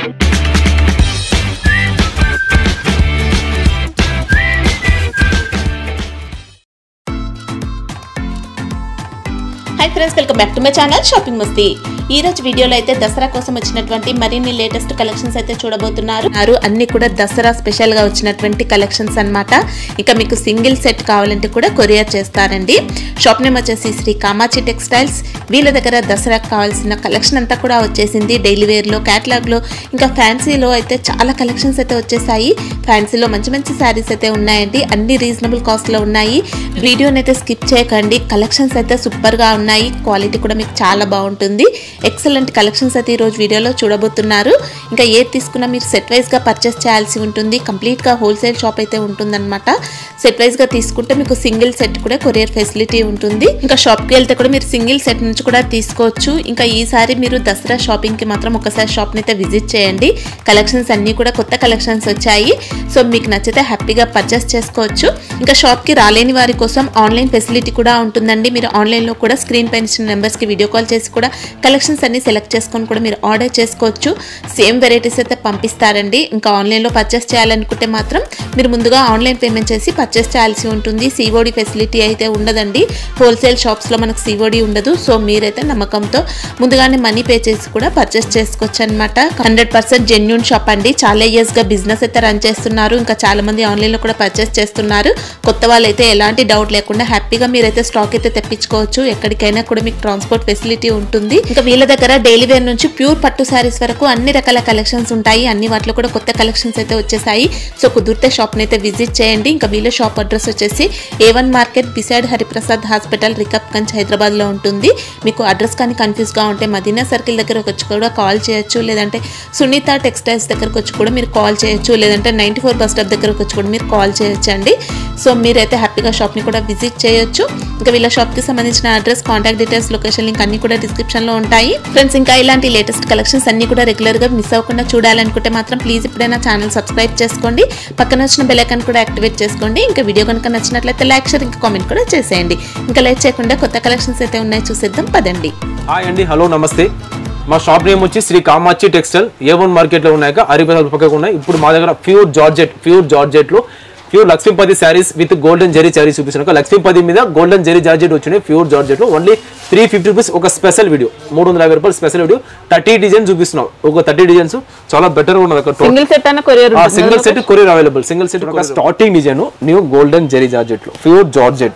Hi friends welcome back to my channel shopping మస్తీ ఈ రోజు వీడియోలో అయితే దసరా కోసం వచ్చినటువంటి మరిన్ని లేటెస్ట్ కలెక్షన్స్ అయితే చూడబోతున్నారు ఆరు అన్ని కూడా దసరా స్పెషల్ గా వచ్చినటువంటి కలెక్షన్స్ అన్నమాట ఇక మీకు సింగిల్ సెట్ కావాలంటే కూడా కొరియర్ చేస్తారండి షాప్ నేమ్ వచ్చేసి శ్రీ కామాచి టెక్స్టైల్స్ వీళ్ళ దగ్గర దసరాకు కావాల్సిన కలెక్షన్ అంతా కూడా వచ్చేసింది డైలీ వేర్ లో క్యాటలాగ్ లో ఇంకా ఫ్యాన్సీలో అయితే చాలా కలెక్షన్స్ అయితే వచ్చేసాయి ఫ్యాన్సీలో మంచి మంచి శారీస్ అయితే ఉన్నాయండి అన్ని రీజనబుల్ కాస్ట్ లో ఉన్నాయి వీడియోని అయితే స్కిప్ చేయకండి కలెక్షన్స్ అయితే సూపర్ గా ఉన్నాయి క్వాలిటీ కూడా మీకు చాలా బాగుంటుంది ఎక్సలెంట్ కలెక్షన్స్ అయితే ఈరోజు వీడియోలో చూడబోతున్నారు ఇంకా ఏది తీసుకున్నా మీరు సెట్ వైజ్ గా పర్చేస్ చేయాల్సి ఉంటుంది కంప్లీట్ గా హోల్సేల్ షాప్ అయితే ఉంటుందన్నమాట సెట్ వైజ్ గా తీసుకుంటే మీకు సింగిల్ సెట్ కూడా కొరియర్ ఫెసిలిటీ ఉంటుంది ఇంకా షాప్ కి వెళ్తే కూడా మీరు సింగిల్ సెట్ నుంచి కూడా తీసుకోవచ్చు ఇంకా ఈసారి మీరు దసరా షాపింగ్ కి మాత్రం ఒకసారి షాప్ ని అయితే విజిట్ చేయండి కలెక్షన్స్ అన్ని కూడా కొత్త కలెక్షన్స్ వచ్చాయి సో మీకు నచ్చితే హ్యాపీగా పర్చేస్ చేసుకోవచ్చు ఇంకా షాప్ కి రాలేని వారి కోసం ఆన్లైన్ ఫెసిలిటీ కూడా ఉంటుందండి మీరు ఆన్లైన్ లో కూడా స్క్రీన్ పైన ఇచ్చిన నెంబర్స్ కి వీడియో కాల్ చేసి కూడా కలెక్షన్స్ అన్ని సెలెక్ట్ చేసుకొని కూడా మీరు ఆర్డర్ చేసుకోవచ్చు సేమ్ వెరైటీస్ అయితే పంపిస్తారండి ఇంకా ఆన్లైన్ లో పర్చేస్ చేయాలనుకుంటే మాత్రం మీరు ముందుగా ఆన్లైన్ పేమెంట్ చేసి పర్చేస్ చేయాల్సి ఉంటుంది సిఓడి ఫెసిలిటీ అయితే ఉండదండి హోల్సేల్ షాప్స్ లో మనకు సిఓడి ఉండదు సో మీరైతే నమ్మకంతో ముందుగానే మనీ పే చేసి కూడా పర్చేస్ చేసుకోవచ్చు అనమాట హండ్రెడ్ పర్సెంట్ జెన్యున్ షాప్ అండి చాలా ఇయర్స్ గా బిజినెస్ అయితే రన్ చేస్తున్నారు ఇంకా చాలా మంది ఆన్లైన్ లో కూడా పర్చేస్ చేస్తున్నారు కొత్త వాళ్ళైతే ఎలాంటి డౌట్ లేకుండా హ్యాపీగా మీరైతే స్టాక్ అయితే తెప్పించుకోవచ్చు ఎక్కడికైనా కూడా మీకు ట్రాన్స్పోర్ట్ ఫెసిలిటీ ఉంటుంది ఇంకా వీళ్ళ దగ్గర డైలీ వేర్ నుంచి ప్యూర్ పట్టు శారీస్ వరకు అన్ని రకాల కలెక్షన్స్ ఉంటాయి అన్ని వాటిలో కూడా కొత్త కలెక్షన్స్ అయితే వచ్చేసాయి సో కుదిరితే షాప్ అయితే విజిట్ చేయండి ఇంకా వీళ్ళ షాప్ అడ్రస్ వచ్చేసి A one market beside Hariprasad hospital Rikabganj Hyderabad లో ఉంటుంది మీకు అడ్రస్ కానీ కన్ఫ్యూజ్ గా ఉంటే మదీనా సర్కిల్ దగ్గరకు వచ్చి కూడా కాల్ చేయొచ్చు లేదంటే సునీత టెక్స్టైల్స్ దగ్గరకు వచ్చి కూడా మీరు కాల్ చేయొచ్చు లేదంటే నైన్టీ ఫోర్ బస్ స్టాప్ దగ్గరకు వచ్చి కూడా మీరు కాల్ చేయొచ్చు అండి సో మీరైతే హ్యాపీగా షాప్ని కూడా విజిట్ చేయొచ్చు ఇంకా వీళ్ళ షాప్కి సంబంధించిన address contact details location link అన్ని కూడా డిస్క్రిప్షన్లో ఉంటాయి ఫ్రెండ్స్ ఇంకా ఇలాంటి లేటెస్ట్ కలెక్షన్స్ అన్ని కూడా రెగ్యులర్గా మిస్ అవ్వకుండా చూడాలనుకుంటే మాత్రం ప్లీజ్ ఇప్పుడైనా ఛానల్ సబ్స్క్రైబ్ చేసుకోండి పక్కన వచ్చిన బెల్ ఐకాన్ కూడా యాక్టివేట్ చేసుకోండి ఇంకా వీడియో కనుక నచ్చినట్లయితే లైక్ షేర్ ఇంకా కామెంట్ కూడా చేసేయండి ఇంకా లైక్ చేయకుండా కొత్త కలెక్షన్స్ అయితే ఉన్నాయి చూసేద్దాం పదండి హాయ్ అండి హలో నమస్తే మా షాప్ నేమ్ వచ్చి Sri Kamachi textile A one మార్కెట్లో ఉన్నాక అరిపేద పక్కకు ఉన్నాయి ఇప్పుడు మా దగ్గర ప్యూర్ జార్జెట్ ప్యూర్ జార్జెట్లో pure Lakshmipati saris with golden zari saris చూపిస్తున్నాక లక్ష్మీపతి మీద గోల్డెన్ జరీ జార్జెట్ వచ్చినాయి ప్యూర్ జార్జెట్లో ఓన్లీ త్రీ ఫిఫ్టీ రూపీస్ ఒక స్పెషల్ వీడియో మూడు వందల యాభై రూపాయలు స్పెషల్ వీడియో థర్టీ డిజైన్ చూపిస్తున్నాం ఒక థర్టీ డిజైన్స్ చాలా బెటర్ ఉన్నది అక్కడ సింగిల్ సెట్ అన్న courier single set courier available single set ఒక starting design new golden zari georgette లో ప్యూర్ జార్జెట్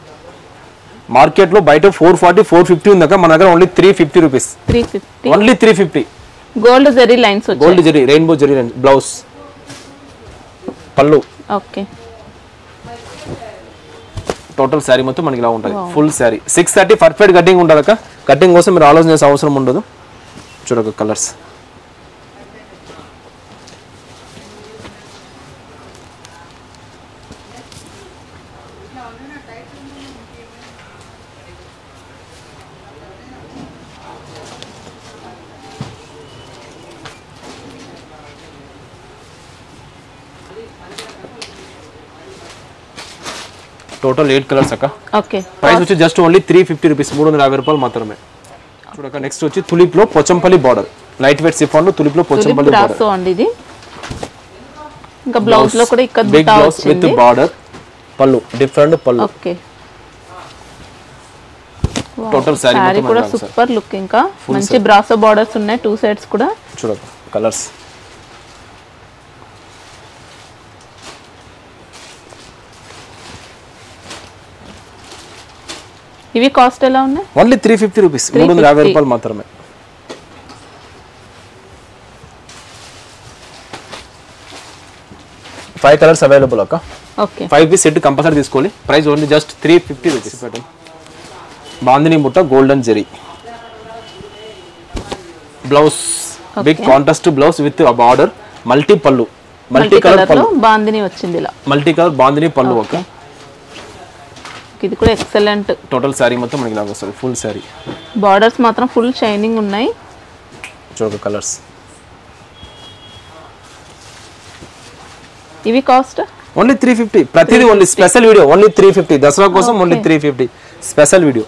మార్కెట్ లో బయట ఫోర్ ఫార్టీ ఫోర్ ఫిఫ్టీ ఉందాక మన దగ్గర only three fifty rupees three fifty only three fifty gold zari lines వచ్చాయి gold zari rainbow zari blouse పళ్ళు okay total sari మొత్తం మనకి ఇలా ఉంటుంది full sari six thirty perfect cutting ఉంటుంది అక్క కటింగ్ కోసం మీరు ఆలోచన చేసే అవసరం ఉండదు చూడక కలర్స్ టోటల్ ఎయిట్ కలర్స్ అక్క ఓకే ప్రైస్ వచ్చి just only three fifty rupees మూడు వందల యాభై రూపాయలు మాత్రమే చూడక నెక్స్ట్ వచ్చి తులిప్ లో Pochampally border light weight chiffon లో తులిప్ లో పొచ్చంపల్లి బార్డర్ బ్రాసో అండి ఇది ఇంకా బ్లౌజ్ లో కూడా ఇక్కడ బిగ్ బుటా బ్లౌజ్ విత్ వచ్చింది బార్డర్ పళ్ళు డిఫరెంట్ పళ్ళు ఓకే టోటల్ శారీ శారీ మొత్తం కూడా మనకి సార్ సూపర్ లుక్ ఇంకా మంచి బ్రాసో బార్డర్స్ ఉన్నాయి టూ సైడ్స్ కూడా చూడక కలర్స్ ఇవి కాస్ట్ ఎలా ఉన్నాయి ఓన్లీ త్రీ ఫిఫ్టీ రూపీస్ మూడు వందల యాభై 350. రూపాయలు మాత్రమే ఫైవ్ కలర్స్ అవైలబుల్ అక్క okay five piece set compulsory తీసుకోవాలి price only just three fifty rupees పెట్టండి బాందిని ముట్ట golden zari blouse big contrast blouse with border multi పళ్ళు మల్టీ మల్టీ కలర్ కలర్ లో పళ్ళు బాందిని వచ్చింది ఇలా మల్టీ కలర్ బాందిని పళ్ళు ఒక ఇది కూడా ఎక్సలెంట్ టోటల్ శారీ మొత్తం మనకి ఇలాగ వస్తుంది ఫుల్ శారీ బార్డర్స్ మాత్రం ఫుల్ షైనింగ్ ఉన్నాయి చూడక కలర్స్ ఇవి కాస్ట్ ఓన్లీ త్రీ ఫిఫ్టీ ప్రతిదీ only special video only three fifty Dasara కోసం only three fifty special video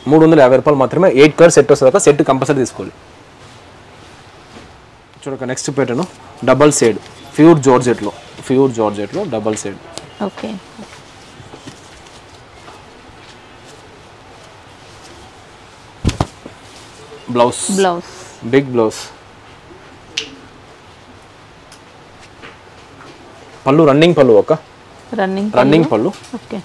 మూడు వందల యాభై రూపాయలు మాత్రమే ఎయిట్ కలర్ సెట్ వస్తుంది ఒక సెట్ కంపల్సరీ తీసుకోవాలి చూడక next pattern double side pure జార్జెట్లో ప్యూర్ జార్జెట్లో double side okay blouse blouse big blouse పళ్ళు రన్నింగ్ పళ్ళు ఒక రన్నింగ్ రన్నింగ్ పళ్ళు ఓకే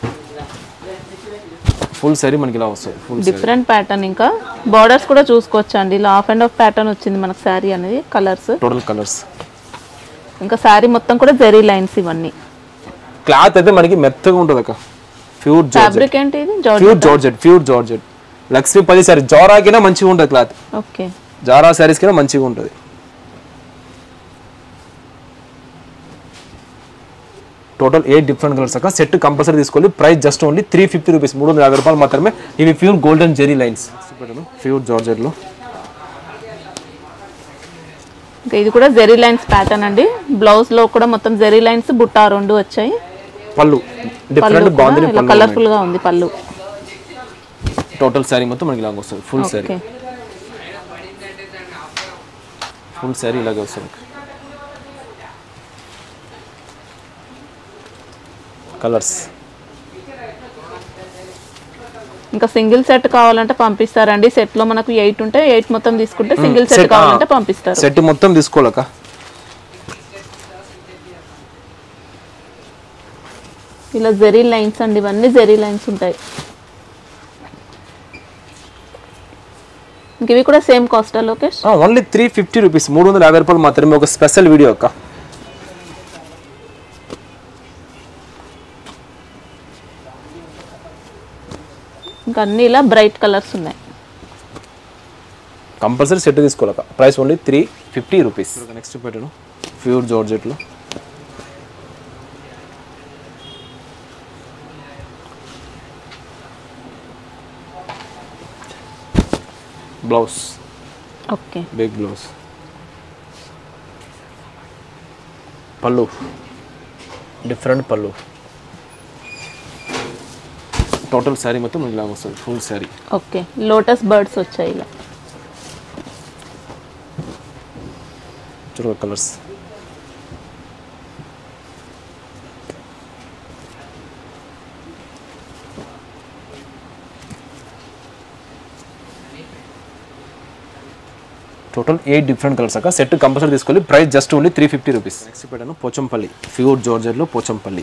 ఫుల్ సారీ మనకి ఇలా వస్తుంది ఫుల్ సారీ డిఫరెంట్ ప్యాటర్న్ ఇంకా బార్డర్స్ కూడా చూసుకోవచ్చు అండి ఇలా ఆఫ్ అండ్ ఆఫ్ ప్యాటర్న్ వచ్చింది మనకు శారీ అనేది కలర్స్ టోటల్ కలర్స్ ఇంకా శారీ మొత్తం కూడా జెరీ లైన్స్ ఇవన్నీ క్లాత్ అయితే మనకి మెత్తగా ఉంటుంది అక్క ప్యూర్ జార్జెట్ ఫ్యాబ్రిక్ ఏంటి ఇది georgette pure georgette pure georgette Lakshmipati sari జారాకినా మంచిగా ఉంటుంది క్లాత్ ఓకే జారా శారీస్ కింద మంచిగా ఉంటుంది టోటల్ ఎయిట్ డిఫరెంట్ కలర్స్ అక్క సెట్ కంపల్సరీ తీసుకోవాలి price just only three fifty rupees మూడు వందల యాభై రూపాయలు మాత్రమే ఇవి pure golden zari lines pure జార్జెట్లో ఇంకా ఇది కూడా జెరీ లైన్స్ ప్యాటర్న్ అండి బ్లౌజ్ లో కూడా మొత్తం జెరీ లైన్స్ బుట్టా రెండు వచ్చాయి పళ్ళు డిఫరెంట్ బాగుంది పళ్ళు కలర్ఫుల్ గా ఉంది పళ్ళు టోటల్ శారీ మొత్తం మనకి ఇలాగ వస్తుంది full sari okay full sari ఇలాగే వస్తుంది కలర్స్ ఇంకా సింగిల్ సెట్ కావాలంటే పంపిస్తారండి సెట్ లో మనకు ఎయిట్ ఉంటే ఎయిట్ మొత్తం తీసుకుంటే సింగిల్ సెట్ set, కావాలంటే ఆ. పంపిస్తారు సెట్ మొత్తం తీసుకోవాలక్క ఇలా జెరీ లైన్స్ అండి ఇవన్నీ జెరీ లైన్స్ ఉంటాయి ఇంక ఇవి కూడా సేమ్ కాస్టా Lokesh only three fifty rupees మూడు వందల యాభై రూపాయలు మాత్రమే ఒక స్పెషల్ వీడియో అక్క ఇంకా అన్ని ఇలా బ్రైట్ కలర్స్ ఉన్నాయి కంపల్సరీ సెట్ తీసుకోవాలక్క price only three fifty rupees next పెట్టాను ప్యూర్ జార్జెట్లో బ్లౌజ్ ఓకే బిగ్ బ్లౌజ్ పళ్ళు డిఫరెంట్ పళ్ళు టోటల్ శారీ మొత్తం మనకి ఇలా వస్తుంది full sari okay lotus birds వచ్చాయి ఇలా చూడ colours total eight different colours అక్క సెట్ కంపల్సరీ తీసుకోవాలి price just only three fifty rupees next పెట్టాను పోచంపల్లి ప్యూర్ జార్జర్లో Pochampally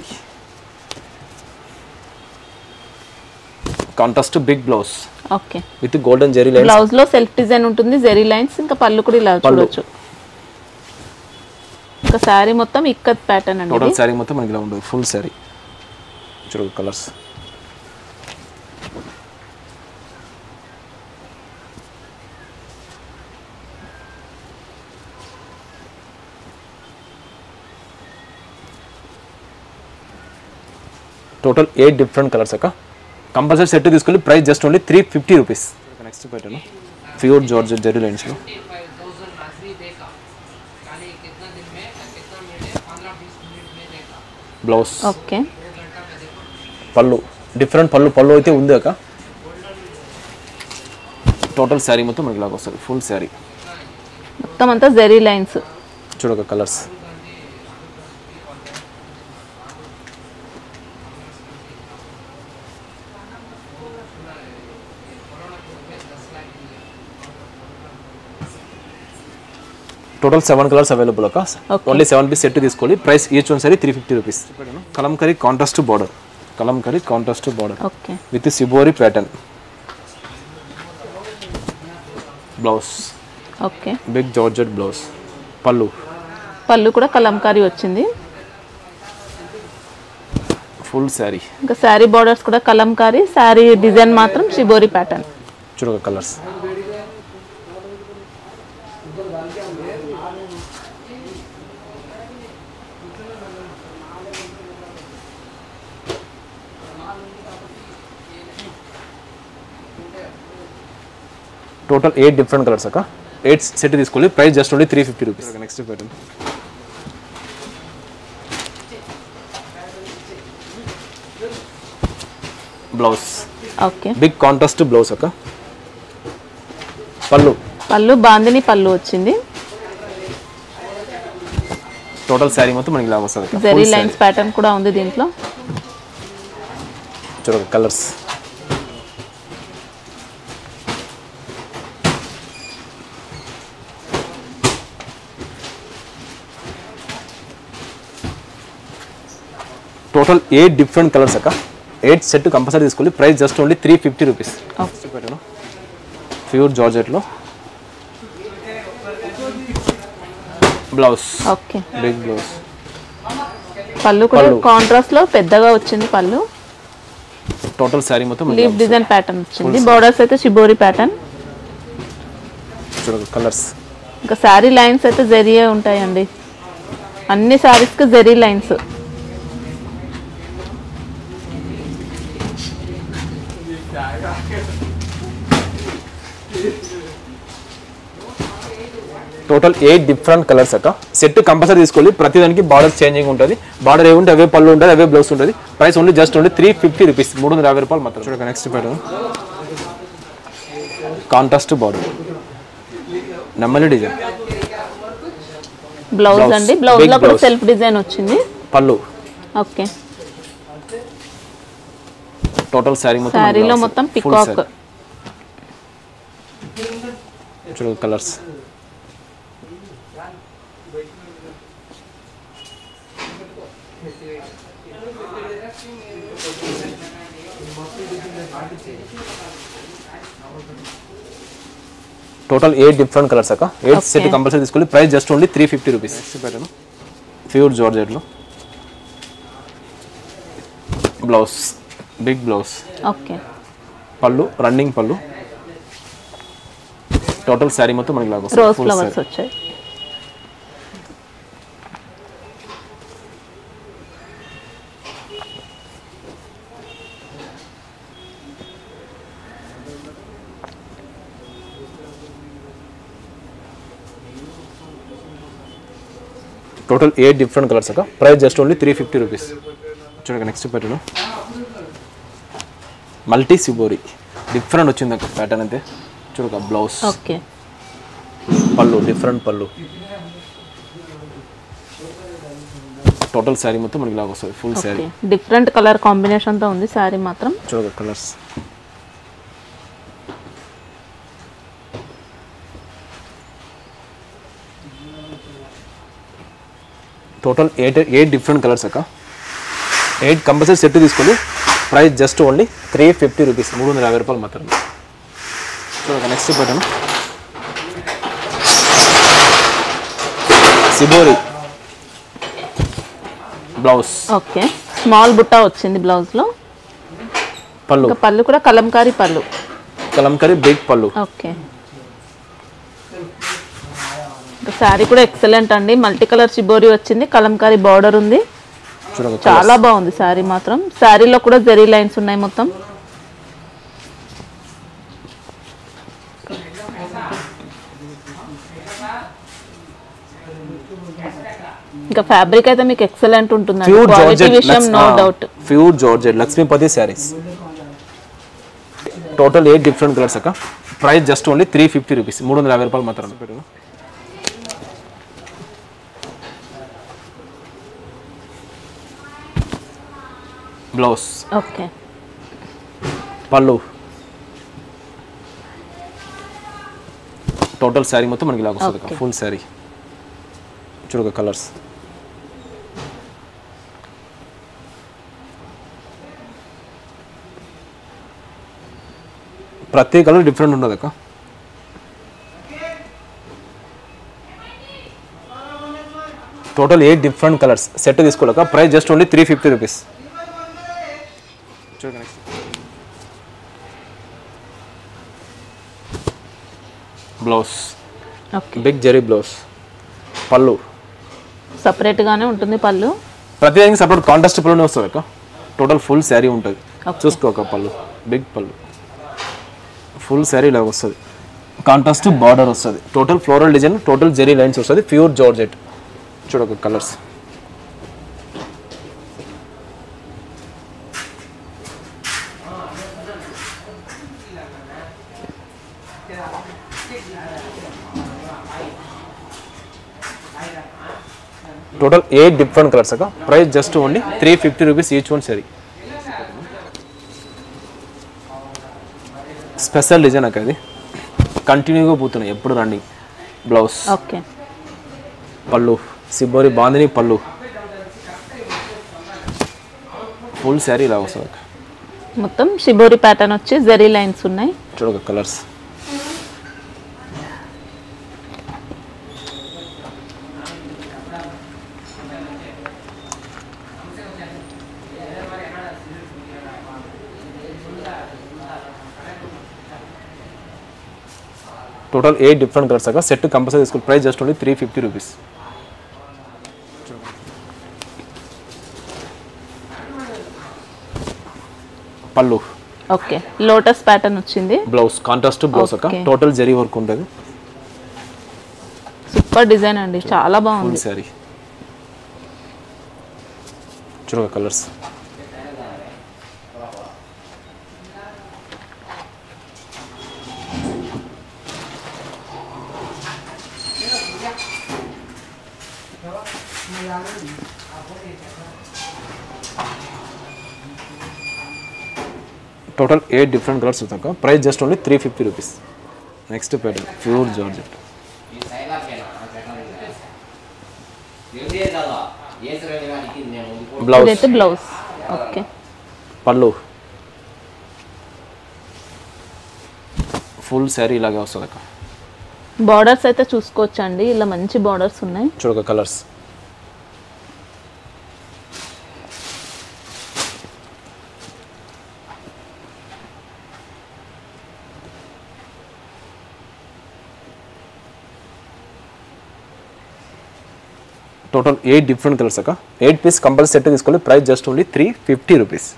contrast big blouse okay with golden zari lines blouse లో సెల్ఫ్ డిజైన్ ఉంటుంది జెరీ లైన్స్ ఇంకా పళ్ళు కూడా ఇలా పళ్ళు. చూడొచ్చు ఇంకా శారీ మొత్తం ఇక్కత్ ప్యాటర్న్ అండి టోటల్ ఇది. శారీ మొత్తం మనకి ఇలా ఉంటుంది ఫుల్ శారీ చూడు colours total eight different colours అక్క కంపల్సరీ సెట్ తీసుకెళ్ళి price just only three fifty rupees next పెట్టాను ప్యూర్ జార్జ్ జెరీ లైన్స్లో బ్లౌజ్ ఓకే పళ్ళు డిఫరెంట్ పళ్ళు పళ్ళు అయితే ఉంది అక్క టోటల్ శారీ మొత్తం మనకి ఇలాగ వస్తుంది ఫుల్ శారీ మొత్తం అంతా జెరీ లైన్స్ చూడక colours total seven colours available అక్క Okay. Only seven piece set తీసుకోవాలి price each one sari three fifty rupees Kalamkari contrast border Kalamkari contrast border okay with shibori pattern blouse okay big georgette blouse పళ్ళు పళ్ళు కూడా కలంకారీ వచ్చింది full sari ఇంకా sari borders కూడా Kalamkari sari design మాత్రం shibori pattern చూడక colours total eight different colours అక్క ఎయిట్ సెట్ తీసుకోవాలి price just only three fifty rupees next pattern okay big contrast blouse అక్క పళ్ళు పళ్ళు బాందిని పళ్ళు వచ్చింది టోటల్ శారీ మొత్తం మనకి ఇలా వస్తుంది అక్క. జెరీ Full లైన్స్ ప్యాటర్న్ కూడా ఉంది దీంట్లో saree. చూడక colours total eight different colours అక్క ఎయిట్ సెట్ కంపల్సరీ తీసుకోవాలి price just only three fifty rupees పెట్టాను ప్యూర్ జార్జెట్లో బ్లౌజ్ ఓకే బిగ్ బ్లౌజ్ పళ్ళు కూడా పళ్ళు. కాంట్రాస్ట్ లో పెద్దగా వచ్చింది పళ్ళు టోటల్ శారీ మొత్తం లీవ్ డిజైన్ ప్యాటర్న్ వచ్చింది బోర్డర్స్ అయితే షిబోరి ప్యాటర్న్ చూడక కలర్స్ ఇంకా శారీ లైన్స్ అయితే జెరీయే ఉంటాయండి అన్ని sarees కి zari lines total eight different colours అక్క సెట్ కంపల్సరీ తీసుకోవాలి ప్రతి దానికి బార్డర్ చేంజింగ్ ఉంటుంది బార్డర్ ఏముంటే అవే పళ్ళు ఉంటుంది అవే బ్లౌజ్ ఉంటుంది price only just only three fifty rupees మూడు వందల యాభై రూపాయలు మాత్రం చూడక నెక్స్ట్ ప్యాటర్న్ కాంట్రాస్ట్ బార్డర్ నెమ్మలి డిజైన్ బ్లౌజ్ Blouse. అండి బ్లౌజ్ Big లో కూడా blouse. సెల్ఫ్ డిజైన్ వచ్చింది పళ్ళు ఓకే టోటల్ శారీ మొత్తం శారీలో మొత్తం పికాక్ చూడ colours total eight different colours అక్క ఎయిట్ సెట్ Okay. కంపల్సరీ తీసుకోవాలి price just only three fifty rupees పెట్టాను ప్యూర్ జార్జెట్లో బ్లౌజ్ బిగ్ బ్లౌజ్ ఓకే పళ్ళు రన్నింగ్ పళ్ళు టోటల్ శారీ మొత్తం మనకి లాగా రోజ్ వస్తుంది ఫ్లవర్స్ వచ్చాయి టోటల్ ఎయిట్ డిఫరెంట్ కలర్స్ అక్క price just only three fifty rupees చూడక next pattern multi shibori different వచ్చింది అక్క ప్యాటర్న్ అయితే చూడక బ్లౌజ్ ఓకే పళ్ళు డిఫరెంట్ పళ్ళు టోటల్ శారీ మొత్తం మనకి లాగా వస్తుంది full sari okay different colour combination తో ఉంది శారీ మాత్రం చూడక colours total eight eight different colours అక్క ఎయిట్ కంపల్సరీ సెట్ తీసుకోండి price just only three fifty rupees మూడు వందల యాభై రూపాయలు మాత్రమే చూడక నెక్స్ట్ పెట్టాను సిబోరి బ్లౌజ్ ఓకే స్మాల్ బుట్ట వచ్చింది బ్లౌజ్ లో పళ్ళు ఇంకా పళ్ళు కూడా కలంకారీ పళ్ళు కలంకరీ బిగ్ పళ్ళు ఓకే ఇంకా శారీ కూడా ఎక్సలెంట్ అండి మల్టీ కలర్ షిబోరి వచ్చింది కలంకారీ బార్డర్ ఉంది చూడక చాలా బాగుంది శారీ మాత్రం శారీలో కూడా జెరీ లైన్స్ ఉన్నాయి మొత్తం ఇంకా ఫ్యాబ్రిక్ అయితే మీకు ఎక్సలెంట్ ఉంటుందండి ప్యూర్ క్వాలిటీ జార్జెట్ విషయం no doubt pure georgette Lakshmipathi saris total eight different colours అక్క price just only three fifty rupees మూడు వందల యాభై రూపాయలు మాత్రమే పెట్టు బ్లౌజ్ ఓకే పళ్ళు టోటల్ శారీ మొత్తం మనకి ఇలాగ వస్తుంది Okay. ఫుల్ శారీ చూడక కలర్స్ ప్రతి కలర్ డిఫరెంట్ ఉండదు అక్క total eight different colours set తీసుకోలేక price just only three fifty rupees చూడండి next blouse okay big zari blouse పళ్ళు సపరేట్ గానే ఉంటుంది పళ్ళు ప్రతి దానికి సపరేట్ కాంట్రాస్ట్ పళ్ళునే వస్తుంది అక్క టోటల్ ఫుల్ శారీ ఉంటుంది Okay. చూసుకో ఒక పళ్ళు బిగ్ పళ్ళు ఫుల్ శారీ ఇలా వస్తుంది కాంట్రాస్ట్ బార్డర్ వస్తుంది total floral design total zari lines వస్తుంది ప్యూర్ జార్జెట్ చూడక colours total eight different colours అక్క price just only three fifty rupees each one sari special design అక్క ఇది కంటిన్యూగా పోతున్నాయి ఎప్పుడు రన్నింగ్ బ్లౌజ్ ఓకే పళ్ళు సిబ్బోరి బాందిని పళ్ళు ఫుల్ శారీ ఇలా వస్తుంది అక్క మొత్తం షిబోరి ప్యాటర్న్ వచ్చి జెరీ లైన్స్ ఉన్నాయి చూడక colours total eight different colours అక్క సెట్ కంపల్సరీ తీసుకుని price just only three fifty rupees పళ్ళు ఓకే లోటస్ ప్యాటర్న్ వచ్చింది బ్లౌజ్ కాంట్రాస్ట్ బ్లౌజ్ అక్క Okay. టోటల్ జరీ వర్క్ ఉంటుంది సూపర్ డిజైన్ అండి చాలా బాగుంది ఫుల్ శారీ చూడక colours total eight different colours వస్తాక price just only three fifty rupees next pattern pure georgette blouse ఇదైతే బ్లౌజ్ ఓకే పళ్ళు ఫుల్ శారీ ఇలాగే వస్తుంది అక్క బార్డర్స్ అయితే చూసుకోవచ్చు అండి ఇలా మంచి బార్డర్స్ ఉన్నాయి చూడక colours total eight different colours అక్క ఎయిట్ పీస్ కంపల్సరీ సెట్ తీసుకోవాలి price just only three fifty rupees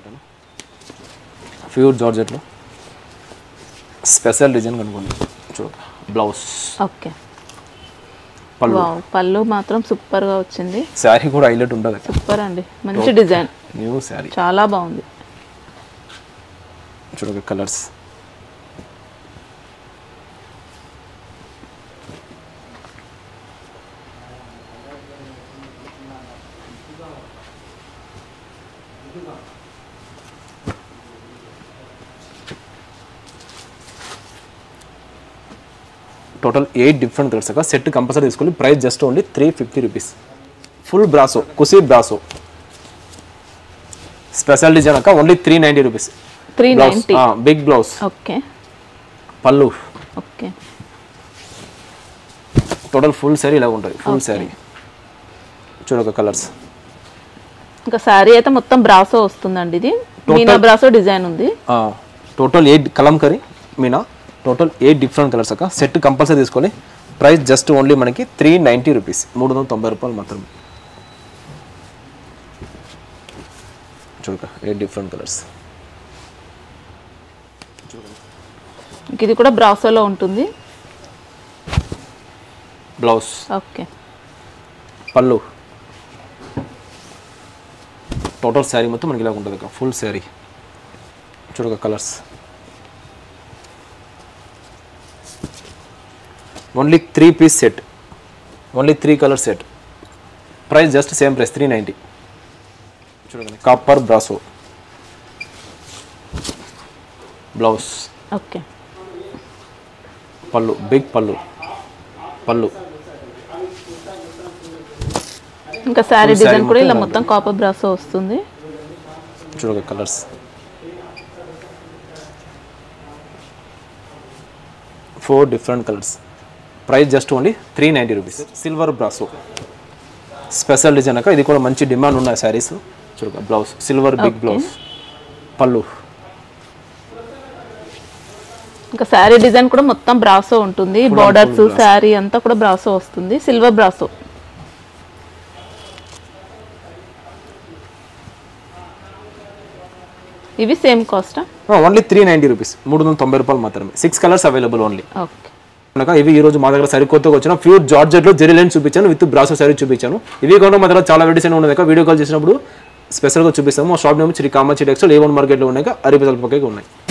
pure జార్జెట్లో స్పెషల్ డిజైన్ కనుకోండి చూడ బ్లౌజ్ ఓకే పళ్ళు వావ్ పళ్ళు మాత్రం సూపర్ గా వచ్చింది శారీ కూడా హైలైట్ ఉంటుంది అక్క సూపర్ అండి మంచి డిజైన్ న్యూ శారీ చాలా బాగుంది చూడక colours total eight different colours అక్క సెట్ కంపల్సరీ తీసుకోవాలి price just only three fifty rupees full brasso కుసీ బ్రాసో స్పెషల్ డిజైన్ అక్క only three ninety rupees three blouse ninety big blouse okay పళ్ళు ఓకే టోటల్ ఫుల్ శారీ ఇలా ఉంటుంది full sari చూడక colours ఇంకా శారీ అయితే మొత్తం బ్రాసో వస్తుందండి ఇది మీనా బ్రాసో డిజైన్ ఉంది total eight kalamkari meena total eight different colours అక్క సెట్ కంపల్సరీ తీసుకోవాలి ప్రైస్ జస్ట్ ఓన్లీ మనకి త్రీ నైంటీ రూపీస్ మూడు వందల తొంభై రూపాయలు మాత్రమే చూడక ఎయిట్ డిఫరెంట్ కలర్స్ ఇంక ఇది కూడా బ్రాసోలో ఉంటుంది బ్లౌజ్ ఓకే పళ్ళు టోటల్ శారీ మొత్తం మనకి ఇలా ఉంటుంది అక్క ఫుల్ శారీ చూడక colours only three piece set only three colour set price just same price three ninety చూడండి కాపర్ బ్రాసో బ్లౌజ్ ఓకే పళ్ళు బిగ్ పళ్ళు పళ్ళు ఇంకా శారీ Full saree డిజైన్ కూడా ఇలా మొత్తం మొత్తం కాపర్ బ్రాసో వస్తుంది చూడక colours four different colours price just only three ninety rupees silver brasso special design అక్క ఇది కూడా మంచి డిమాండ్ ఉన్న శారీస్ చూడక blouse silver big Okay. Blouse పళ్ళు ఇంకా శారీ డిజైన్ కూడా మొత్తం బ్రాసో ఉంటుంది Full and borders full brasso. Sari అంతా కూడా బ్రాసో వస్తుంది సిల్వర్ బ్రాసో ఇవి సేమ్ కాస్టా ఓన్లీ త్రీ నైంటీ రూపీస్ మూడు వందల తొంభై రూపాయలు మాత్రమే six colours available only okay కనుక ఇవి ఈ రోజు మా దగ్గర సరికొత్తగా వచ్చిన ప్యూర్ జార్జెట్ లో జెరీ లైన్ చూపించాను విత్ బ్రాసో సారీ చూపించాను ఇవి కాకుండా మా దగ్గర చాలా వెరైటీస్ ఉన్నాయి కనుక వీడియో కాల్ చేసినప్పుడు స్పెషల్ గా చూపిస్తాము మా shop name Shri Kamachi textile A one market లో ఉన్నాయి అరిపి పక్కకి ఉన్నాయి